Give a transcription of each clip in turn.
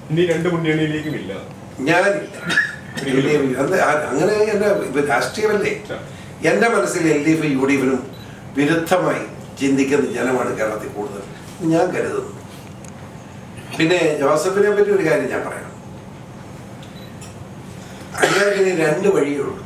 ഇനി രണ്ട് മുന്നണിയിലേക്കും ഇല്ല ഞാനില്ല എൽ ഡി എഫ് അത് ആ- അങ്ങനെ എൻ്റെ ഇപ്പൊ രാഷ്ട്രീയമല്ലേ എൻ്റെ മനസ്സിൽ L D F U D എഫിനും വിരുദ്ധമായി ചിന്തിക്കുന്ന ജനമാണ് കേരളത്തിൽ കൂടുതൽ എന്ന് ഞാൻ കരുതുന്നു പിന്നെ ജോസഫിനെ പറ്റി ഒരു കാര്യം ഞാൻ പറയാം അയാൾക്ക് ഇനി രണ്ട് വഴിയേ ഉള്ളൂ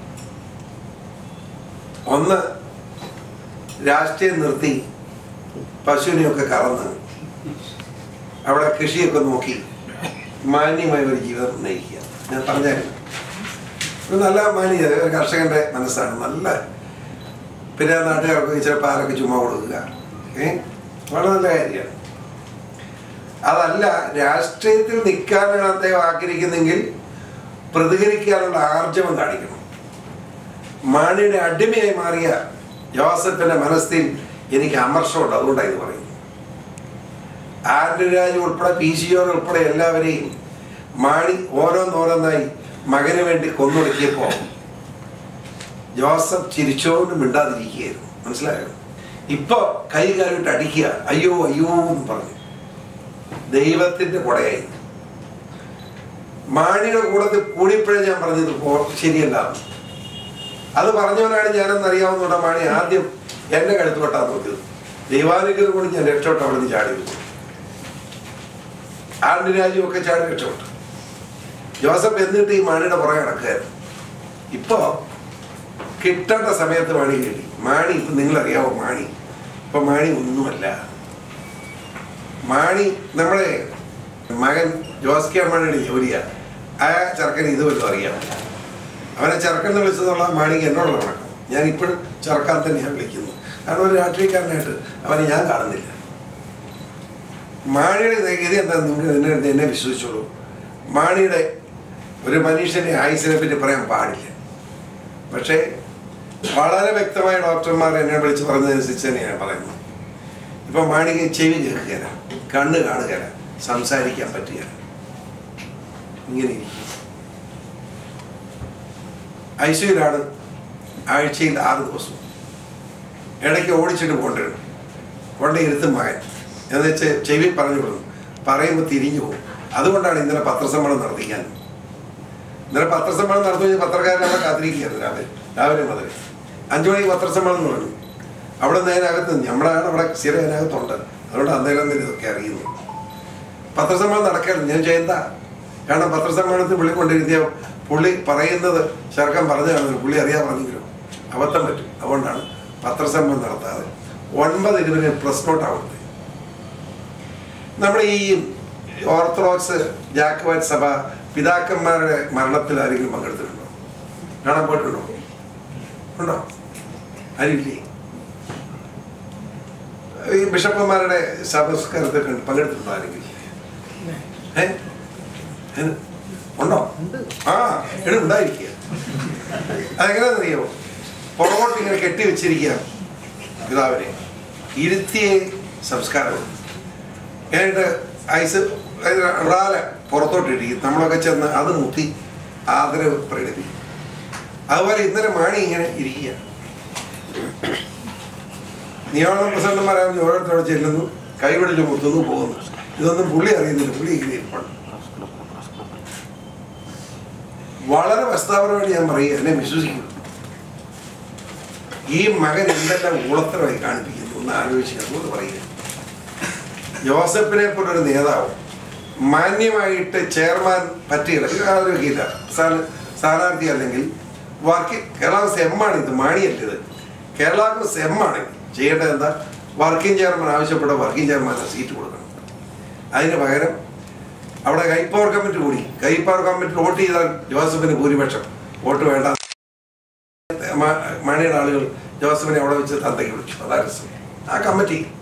ഒന്ന് രാഷ്ട്രീയം നിർത്തി പശുവിനെയൊക്കെ കറന്ന് അവിടെ കൃഷിയൊക്കെ നോക്കി മാന്യമായ ഒരു ജീവിതം നയിക്കുക ഞാൻ പറഞ്ഞായിരുന്നു ഒരു നല്ല മാന്യത ഒരു കർഷകന്റെ മനസ്സാണ് നല്ല പിന്നെ നാട്ടുകാർക്ക് ഇച്ചിരി പാലൊക്കെ ചുമ്മാ കൊടുക്കുക ഏ വളരെ നല്ല കാര്യമാണ് അതല്ല രാഷ്ട്രീയത്തിൽ നിൽക്കാനാണ് അദ്ദേഹം ആഗ്രഹിക്കുന്നെങ്കിൽ പ്രതികരിക്കാനുള്ള ആർജവം കാണിക്കണം മാണിയുടെ അടിമയായി മാറിയ ജോസഫിന്റെ മനസ്സിൽ എനിക്ക് അമർഷമുണ്ട് അതുകൊണ്ടാണ് ഇത് പറയുന്നത് ആന്റണി രാജു ഉൾപ്പെടെ പി സി ഓർ ഉൾപ്പെടെ എല്ലാവരെയും മാണി ഓരോന്നോരോന്നായി മകന് വേണ്ടി കൊന്നൊടുക്കിയപ്പോ ജോസഫ് ചിരിച്ചോണ്ട് മിണ്ടാതിരിക്കുകയായിരുന്നു മനസ്സിലായോ ഇപ്പൊ കൈ കാലിട്ട് അടിക്കുക അയ്യോ അയ്യോ എന്ന് പറഞ്ഞു ദൈവത്തിന്റെ കൊടയായി മാണിയുടെ കൂടത്തിൽ കൂടിയപ്പോഴേ ഞാൻ പറഞ്ഞത് പോ- ശരിയല്ല എന്ന്. അത് പറഞ്ഞവനാണ് ഞാനെന്ന് അറിയാവുന്നതുകൊണ്ട് മാണി ആദ്യം എന്റെ കഴുത്ത് വെട്ടാൻ നോക്കിയത് ദൈവാനുഗ്രഹം കൊണ്ട് ഞാൻ രക്ഷപ്പെട്ടു അവിടെ നിന്ന് ചാടി വന്നു ആണ്ട് രാജ്യം ഒക്കെ ചാടി രക്ഷപ്പെട്ടു ജോസഫ് എന്നിട്ട് ഈ മാണിയുടെ പുറകെ നടക്കുകയായിരുന്നു ഇപ്പോ കിട്ടേണ്ട സമയത്ത് മാണി കിട്ടി മാണി ഇപ്പൊ നിങ്ങളറിയാവോ മാണി ഇപ്പൊ മാണി ഒന്നുമല്ല മാണി നമ്മുടെ മകൻ ജോസ് കെ മാണിയുടെ ജോലിയാ ആ ചെറുക്കന് ഇതുവല്ലോ അറിയാം അവനെ ചെറുക്കൻ എന്ന് വിളിച്ചതുള്ള മാണിക്ക് എന്നോടുള്ള വണക്കം ഞാൻ ഇപ്പോഴും ചെറുക്കാൻ തന്നെയാണ് വിളിക്കുന്നത് കാരണം ഒരു രാഷ്ട്രീയക്കാരനായിട്ട് അവനെ ഞാൻ കാണുന്നില്ല മാണിയുടെ ഗതി എന്താ നിങ്ങൾക്ക് എന്നെ എന്നെ വിശ്വസിച്ചോളൂ മാണിയുടെ ഒരു മനുഷ്യനെ ആയുസിനെ പറ്റി പറയാൻ പാടില്ല പക്ഷേ വളരെ വ്യക്തമായ ഡോക്ടർമാർ എന്നെ വിളിച്ച് പറഞ്ഞതനുസരിച്ച് തന്നെയാണ് പറയുന്നത് ഇപ്പൊ മാണിക്ക് ചെവി കേൾക്കുകയില്ല കണ്ണ് കാണുകയില്ല സംസാരിക്കാൻ പറ്റുകയില്ല ഇങ്ങനെ ഇരിക്കും ഐസിയുലാണ് ആഴ്ചയിൽ ആറ് ദിവസം ഇടയ്ക്ക് ഓടിച്ചിട്ട് കൊണ്ടുവരും കൊണ്ട് ഇരുത്തും മകൻ എന്ന് വെച്ച് ചെവി പറഞ്ഞു വിടും പറയുമ്പോൾ തിരിഞ്ഞു പോകും അതുകൊണ്ടാണ് ഇന്നലെ പത്രസമ്മേളനം നടത്തിക്കാൻ ഇന്നലെ പത്രസമ്മേളനം നടത്തി കഴിഞ്ഞാൽ പത്രക്കാരൻ അവിടെ കാത്തിരിക്കുകയായിരുന്നു രാവിലെ രാവിലെ മുതൽ അഞ്ചു മണിക്ക് പത്രസമ്മേളനം തുടങ്ങി അവിടെ നേരെ അകത്ത് നമ്മളാണ് അവിടെ സ്ഥിരം അതിനകത്തുണ്ട് അതുകൊണ്ട് അന്നേരം തന്നെ ഇതൊക്കെ അറിയുന്നു പത്രസമ്മേളനം നടക്കാറില്ല ഞാൻ ചെയ്യണ്ട കാരണം പത്രസമ്മേളനത്തിൽ പുള്ളി കൊണ്ടിരുത്തിയ പുള്ളി പറയുന്നത് ചെറുക്കൻ പറഞ്ഞതാണ് പുള്ളി അറിയാൻ പറഞ്ഞെങ്കിലും അബദ്ധം പറ്റും അതുകൊണ്ടാണ് പത്രസമ്മേളനം നടത്താതെ ഒൻപത് ഇരുപതിന് പ്രസ് നോട്ട് ആവുന്നത് നമ്മുടെ ഈ ഓർത്തഡോക്സ് ജാക്കബാറ്റ് സഭ പിതാക്കന്മാരുടെ മരണത്തിൽ ആരെങ്കിലും പങ്കെടുത്തിട്ടുണ്ടോ കാണാൻ പോയിട്ടുണ്ടോ ഉണ്ടോ ആരില്ലേ ഈ ബിഷപ്പന്മാരുടെ സംസ്കാരത്തിൽ കണ്ട് പങ്കെടുത്തിട്ടുണ്ടോ ആരെങ്കിലും ഏ? ഏ? ഉണ്ടോ ആ എവിടെ ഉണ്ടായിരിക്കുക അതെങ്ങനെയാണെന്നറിയോ പുറകോട്ട് ഇങ്ങനെ കെട്ടി വെച്ചിരിക്കുക പിതാവിനെ ഇരുത്തിയെ സംസ്കാരമുണ്ട് എന്നിട്ട് ഐസ് റാല പുറത്തോട്ടിരിക്കും നമ്മളൊക്കെ ചെന്ന് അത് മുത്തി ആദരവ് പ്രകടിപ്പിക്കും അതുപോലെ ഇന്നലെ മാണി ഇങ്ങനെ ഇരിക്കുക നിയമ പ്രസിഡന്റുമാരാകുമ്പോൾ ഓരോരുത്തരോട് ചെല്ലുന്നു കൈപിടിച്ച് മുത്തുന്നു പോകുന്നു ഇതൊന്നും പുള്ളി അറിയുന്നില്ല പുള്ളി ഇങ്ങനെ ഇരിപ്പുണ്ട് വളരെ വസ്താപരമായിട്ട് ഞാൻ പറയുക എന്നെ വിശ്വസിക്കുന്നു ഈ മകൻ എന്തെല്ലാം ഊളത്തരമായി കാണിപ്പിക്കുന്നു ഒന്ന് ആലോചിച്ച് അതുകൊണ്ട് പറയുക ജോസഫിനെ പോലൊരു നേതാവ് മാന്യമായിട്ട് ചെയർമാൻ പറ്റിയില്ല ഇത് ആലോചിക്കില്ല സ്ഥാന- സ്ഥാനാർത്ഥി അല്ലെങ്കിൽ വർക്ക് കേരള കോൺഗ്രസ് എം ആണ് ഇത് മാണിയല്ല ഇത് കേരള കോൺഗ്രസ് എം ആണെങ്കിൽ ചെയ്യേണ്ടത് എന്താ വർക്കിംഗ് ചെയർമാൻ ആവശ്യപ്പെട്ട വർക്കിംഗ് ചെയർമാൻ സീറ്റ് കൊടുക്കണം അതിന് പകരം അവിടെ കൈപ്പവർ കമ്മിറ്റി കൂടി കൈപ്പവർ കമ്മിറ്റി വോട്ട് ചെയ്താൽ ജോസഫിന് ഭൂരിപക്ഷം വോട്ട് വേണ്ട മ- മണിയുടെ ആളുകൾ ജോസഫിനെ അവിടെ വെച്ച് തന്തയ്ക്ക് വിളിച്ചു അതാ രസം ആ കമ്മിറ്റി